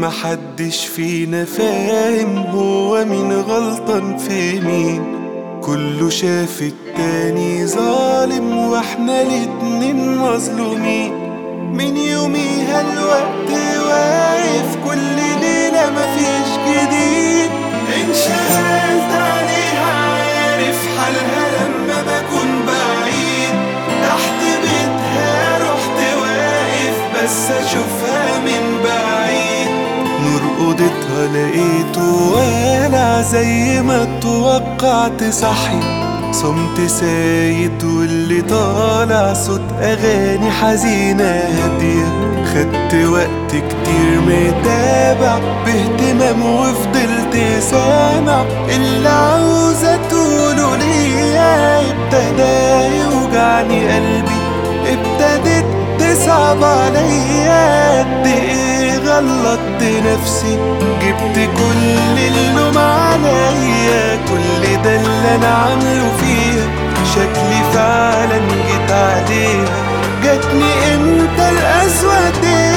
محدش فينا فاهم هو مين غلطان في مين كله شاف التاني ظالم واحنا الاتنين مظلومين من يوميها الوقت واقف كل ليلة مفيش جديد انشغلت عليها عارف حالها لما بكون بعيد تحت بيتها رحت واقف بس اشوفها من بعيد نور اوضتها لقيته والع زي ما اتوقعت صحي صمت سايد واللي طالع صوت اغاني حزينة هادية خدت وقت كتير متابع باهتمام وفضلت سامع اللي عاوزة تقوله ليا ابتدى يوجعني قلبي ابتدت تصعب عليا قد ايه غلطت نفسي جبت كل اللوم عليا كل ده اللي انا عامله فيها شكلي فعلا جيت عليها جاتني امتى القسوة دي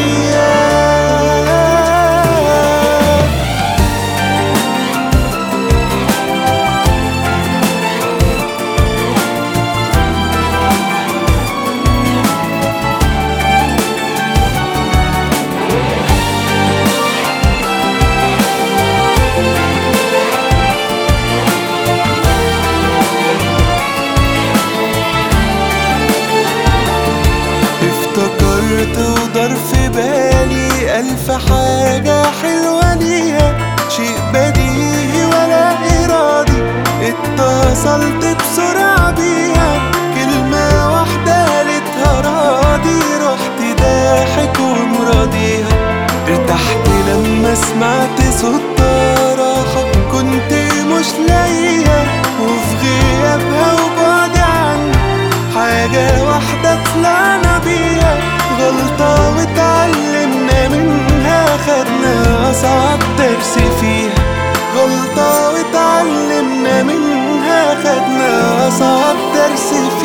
افتكرت ودار في بالي ألف حاجة حلوة ليها شيء بديهي ولا إرادي اتصلت بسرعة بيها كلمة واحدة قالتها راضي رحت ضاحك ومراضيها ارتحت لما سمعت صوت راحة كنت مش لاقيها وفي غيابها وبعد عني حاجة واحدة طلعنا بيها غلطة واتعلمنا منها خدنا أصعب درس فيها غلطة واتعلمنا منها خدنا أصعب درس